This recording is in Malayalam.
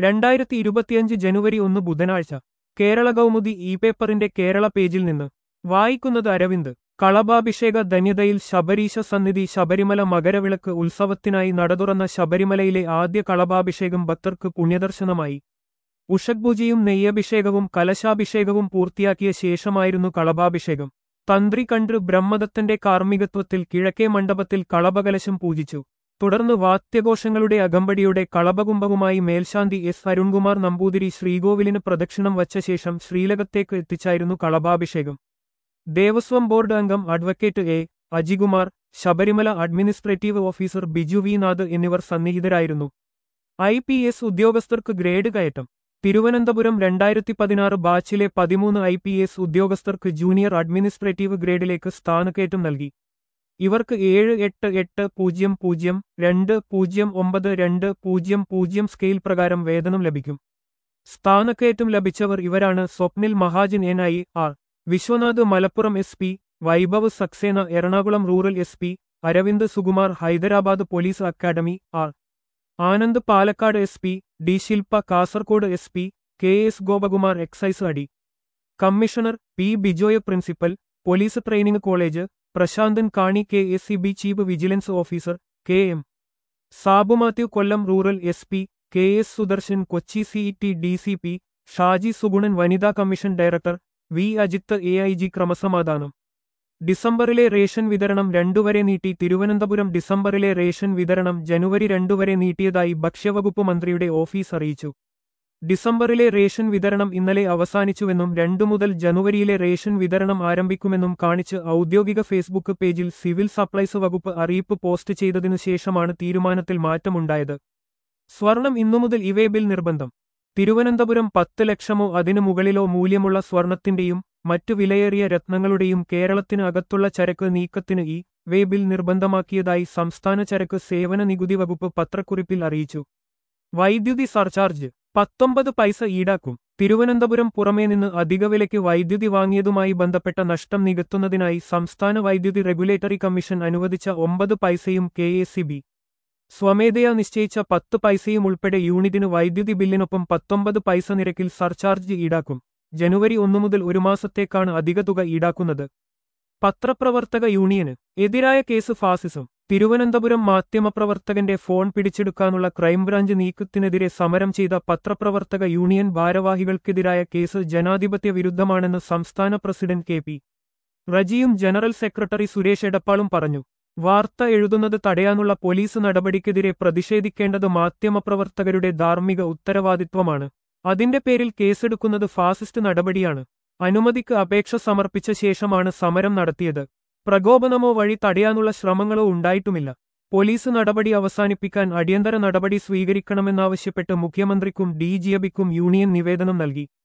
രണ്ടായിരത്തി ഇരുപത്തിയഞ്ച് ജനുവരി ഒന്ന് ബുധനാഴ്ച കേരള കൗമുദി ഇ പേപ്പറിന്റെ കേരള പേജിൽ നിന്ന് വായിക്കുന്നത് അരവിന്ദ് കളഭാഭിഷേക ധന്യതയിൽ ശബരീശ സന്നിധി ശബരിമല മകരവിളക്ക് ഉത്സവത്തിനായി നടതുറന്ന ശബരിമലയിലെ ആദ്യ കളഭാഭിഷേകം ഭക്തർക്ക് പുണ്യദർശനമായി ഉഷക്പൂജയും നെയ്യഭിഷേകവും കലശാഭിഷേകവും പൂർത്തിയാക്കിയ ശേഷമായിരുന്നു കളഭാഭിഷേകം തന്ത്രി കണ്ട്ര് ബ്രഹ്മദത്തന്റെ കാർമ്മികത്വത്തിൽ കിഴക്കേ മണ്ഡപത്തിൽ കളഭകലശം പൂജിച്ചു തുടർന്ന് വാദ്യഘോഷങ്ങളുടെ അകമ്പടിയുടെ കളഭകുംഭവുമായി മേൽശാന്തി എസ് അരുൺകുമാർ നമ്പൂതിരി ശ്രീകോവിലിന് പ്രദക്ഷിണം വച്ച ശേഷം ശ്രീലകത്തേക്ക് എത്തിച്ചായിരുന്നു കളഭാഭിഷേകം ദേവസ്വം ബോർഡ് അംഗം advocate A Ajikumar Sabarimala administrative officer Biju V Nath എന്നിവർ സന്നിഹിതരായിരുന്നു ഐ പി എസ് ഉദ്യോഗസ്ഥർക്ക് ഗ്രേഡ് കയറ്റം തിരുവനന്തപുരം രണ്ടായിരത്തി പതിനാറ് ബാച്ചിലെ പതിമൂന്ന് ഐ പി എസ് ഉദ്യോഗസ്ഥർക്ക് ജൂനിയർ അഡ്മിനിസ്ട്രേറ്റീവ് ഗ്രേഡിലേക്ക് സ്ഥാനക്കയറ്റം നൽകി ഇവർക്ക് ഏഴ് എട്ട് എട്ട് പൂജ്യം പൂജ്യം രണ്ട് പൂജ്യം ഒമ്പത് രണ്ട് പൂജ്യം പൂജ്യം സ്കെയിൽ പ്രകാരം വേതനം ലഭിക്കും സ്ഥാനക്കയറ്റം ലഭിച്ചവർ ഇവരാണ് Swapnil Mahajan N I R Viswanath Malappuram S P Vaibhav Saxena Ernakulam rural S P Aravind Sukumar Hyderabad police academy R Anand Palakkad S P D Shilpa Kasaragod S P K S Gopakumar excise അടി commissioner P Bijoy principal police training college Prasanthan Kani K S C B chief vigilance officer K M Sabu Mathew Kollam rural S P K S Sudarshan Kochi city D C P Shaji Suganan വനിതാ commission director V Ajith A I G ക്രമസമാധാനം ഡിസംബറിലെ റേഷൻ വിതരണം രണ്ടുവരെ നീട്ടി തിരുവനന്തപുരം ഡിസംബറിലെ റേഷൻ വിതരണം ജനുവരി രണ്ടുവരെ നീട്ടിയതായി ഭക്ഷ്യവകുപ്പ് മന്ത്രിയുടെ ഓഫീസ് അറിയിച്ചു ഡിസംബറിലെ റേഷൻ വിതരണം ഇന്നലെ അവസാനിച്ചുവെന്നും രണ്ടു മുതൽ ജനുവരിയിലെ റേഷൻ വിതരണം ആരംഭിക്കുമെന്നും കാണിച്ച് ഔദ്യോഗിക ഫേസ്ബുക്ക് പേജിൽ സിവിൽ സപ്ലൈസ് വകുപ്പ് അറിയിപ്പ് പോസ്റ്റ് ചെയ്തതിനു ശേഷമാണ് തീരുമാനത്തിൽ മാറ്റമുണ്ടായത് സ്വർണം ഇന്നു മുതൽ ഇവേ ബിൽ നിർബന്ധം തിരുവനന്തപുരം പത്ത് ലക്ഷമോ അതിനു മുകളിലോ മൂല്യമുള്ള സ്വർണത്തിന്റെയും മറ്റു വിലയേറിയ രത്നങ്ങളുടെയും കേരളത്തിന് അകത്തുള്ള ചരക്ക് നീക്കത്തിന് ഈ വേ ബിൽ നിർബന്ധമാക്കിയതായി സംസ്ഥാന ചരക്ക് സേവന നികുതി വകുപ്പ് പത്രക്കുറിപ്പിൽ അറിയിച്ചു വൈദ്യുതി സർചാർജ് പത്തൊമ്പത് പൈസ ഈടാക്കും തിരുവനന്തപുരം പുറമേ നിന്ന് അധിക വിലയ്ക്ക് വൈദ്യുതി വാങ്ങിയതുമായി ബന്ധപ്പെട്ട നഷ്ടം നികത്തുന്നതിനായി സംസ്ഥാന വൈദ്യുതി റെഗുലേറ്ററി കമ്മീഷൻ അനുവദിച്ച ഒമ്പത് പൈസയും കെ സ്വമേധയാ നിശ്ചയിച്ച പത്ത് പൈസയും ഉൾപ്പെടെ യൂണിറ്റിന് വൈദ്യുതി ബില്ലിനൊപ്പം പത്തൊമ്പത് പൈസ നിരക്കിൽ സർചാർജ് ഈടാക്കും ജനുവരി ഒന്നു മുതൽ ഒരു മാസത്തേക്കാണ് അധിക തുക ഈടാക്കുന്നത് പത്രപ്രവർത്തക യൂണിയന് എതിരായ കേസ് ഫാസിസം തിരുവനന്തപുരം മാധ്യമപ്രവർത്തകന്റെ ഫോൺ പിടിച്ചെടുക്കാനുള്ള ക്രൈംബ്രാഞ്ച് നീക്കത്തിനെതിരെ സമരം ചെയ്ത പത്രപ്രവർത്തക യൂണിയൻ ഭാരവാഹികൾക്കെതിരായ കേസ് ജനാധിപത്യ വിരുദ്ധമാണെന്ന് സംസ്ഥാന പ്രസിഡന്റ് കെ പി റജിയും ജനറൽ സെക്രട്ടറി സുരേഷ് എടപ്പാളും പറഞ്ഞു വാർത്ത എഴുതുന്നത് തടയാനുള്ള പോലീസ് നടപടിക്കെതിരെ പ്രതിഷേധിക്കേണ്ടത് മാധ്യമപ്രവർത്തകരുടെ ധാർമ്മിക ഉത്തരവാദിത്വമാണ് അതിന്റെ പേരിൽ കേസെടുക്കുന്നത് ഫാസിസ്റ്റ് നടപടിയാണ് അനുമതിക്ക് അപേക്ഷ സമർപ്പിച്ച ശേഷമാണ് സമരം നടത്തിയത് പ്രകോപനമോ വഴി തടയാനുള്ള ശ്രമങ്ങളോ ഉണ്ടായിട്ടുമില്ല പോലീസ് നടപടി അവസാനിപ്പിക്കാൻ അടിയന്തര നടപടി സ്വീകരിക്കണമെന്നാവശ്യപ്പെട്ട് മുഖ്യമന്ത്രിക്കും ഡിജിഎബിക്കും യൂണിയൻ നിവേദനം നൽകി